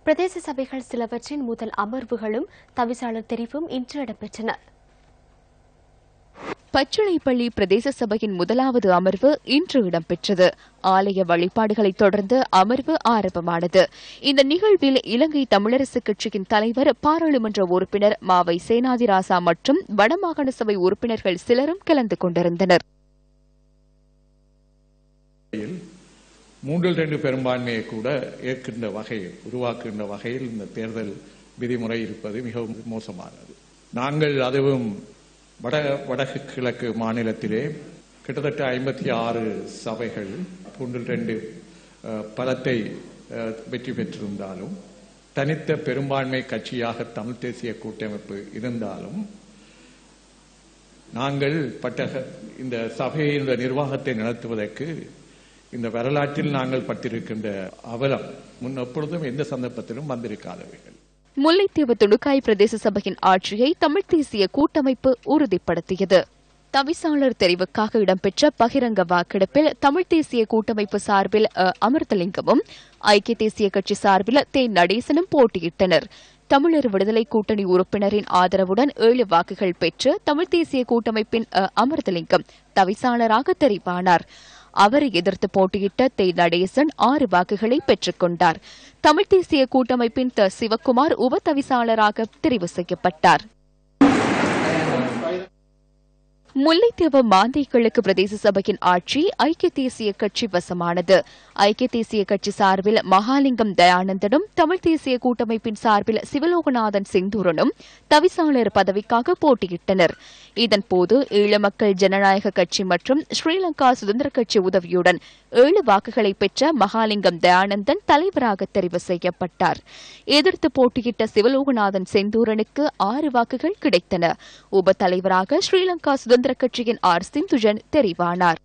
பிரதேச சபைகள் சிலவற்றின் முதல் அமர்வுகளும் தவிசாளர் தெரிவும் இன்று இடம்பெற்றன பச்சிளைப்பள்ளி பிரதேச சபையின் முதலாவது அமர்வு இன்று இடம்பெற்றது ஆலய வழிபாடுகளைத் தொடர்ந்து அமர்வு ஆரம்பமானது இந்த நிகழ்வில் இலங்கை தமிழரசு கட்சியின் தலைவர் பாராளுமன்ற உறுப்பினர் மாவை சேனாதிராசா மற்றும் வடமாகாண சபை உறுப்பினர்கள் சிலரும் கலந்து கொண்டிருந்தனர் மூன்றில் ரெண்டு பெரும்பான்மையை கூட ஏற்கின்ற வகையில் உருவாக்குகின்ற வகையில் இந்த தேர்தல் விதிமுறை இருப்பது மிகவும் மோசமானது நாங்கள் அதுவும் வட வடக்கு கிழக்கு மாநிலத்திலே கிட்டத்தட்ட ஐம்பத்தி ஆறு சபைகள் மூன்றில் ரெண்டு அஹ், பலத்தை அஹ், வெற்றி பெற்றிருந்தாலும் தனித்த பெரும்பான்மை கட்சியாக தமிழ் தேசிய கூட்டமைப்பு இருந்தாலும் நாங்கள் பட்ட இந்த சபையின் நிர்வாகத்தை நடத்துவதற்கு இந்த வரலாற்றில் நாங்கள் பட்டிருக்கின்ற அவலம் முன் எப்பொழுதும் எந்த சந்தர்ப்பத்திலும் வந்திருக்காதவைகள் முல்லைத்தீவு துணுக்காய் பிரதேச சபையின் ஆட்சியை தமிழ்த் தேசிய கூட்டமைப்பு உறுதிப்படுத்தியது தவிசாளர் தெரிவுக்காக இடம்பெற்ற பகிரங்க வாக்கெடுப்பில் தமிழ்த் தேசிய கூட்டமைப்பு சார்பில் அ. அமிர்தலிங்கமும் ஐக்கிய தேசிய கட்சி சார்பில் தே நடேசனும் போட்டியிட்டனர் தமிழர் விடுதலை கூட்டணி உறுப்பினரின் ஆதரவுடன் ஏழு வாக்குகள் பெற்று தமிழ்த் தேசிய கூட்டமைப்பின் அ. அமிர்தலிங்கம் தவிசாளராக தெரிவானார் அவரை எதிர்த்து போட்டியிட்ட தே நடேசன் ஆறு வாக்குகளை பெற்றுக் கொண்டார் தமிழ்த் தேசிய கூட்டமைப்பின் த சிவக்குமார் உப தவிசாளராக தெரிவு செய்யப்பட்டார் முல்லைத்தீவு மாந்தை கிழக்கு பிரதேச சபையின் ஆட்சி ஐக்கிய தேசிய கட்சி வசமானது ஐக்கிய தேசிய கட்சி சார்பில் மகாலிங்கம் தயானந்தனும் தமிழ் தேசிய கூட்டமைப்பின் சார்பில் சிவலோகநாதன் சிந்தூரனும் தவிசாளர் பதவிக்காக போட்டியிட்டனர் இதன்போது ஈழ மக்கள் ஜனநாயக கட்சி மற்றும் ஸ்ரீலங்கா சுதந்திர கட்சி உதவியுடன் ஏழு வாக்குகளை பெற்ற மகாலிங்கம் தயானந்தன் தலைவராக தெரிவு செய்யப்பட்டார் எதிர்த்து போட்டியிட்ட சிவலோகநாதன் செந்தூரனுக்கு ஆறு வாக்குகள் கிடைத்தன உப தலைவராக ஸ்ரீலங்கா சுதந்திர கட்சியின் ஆர் சிந்துஜன் தெரிவானார்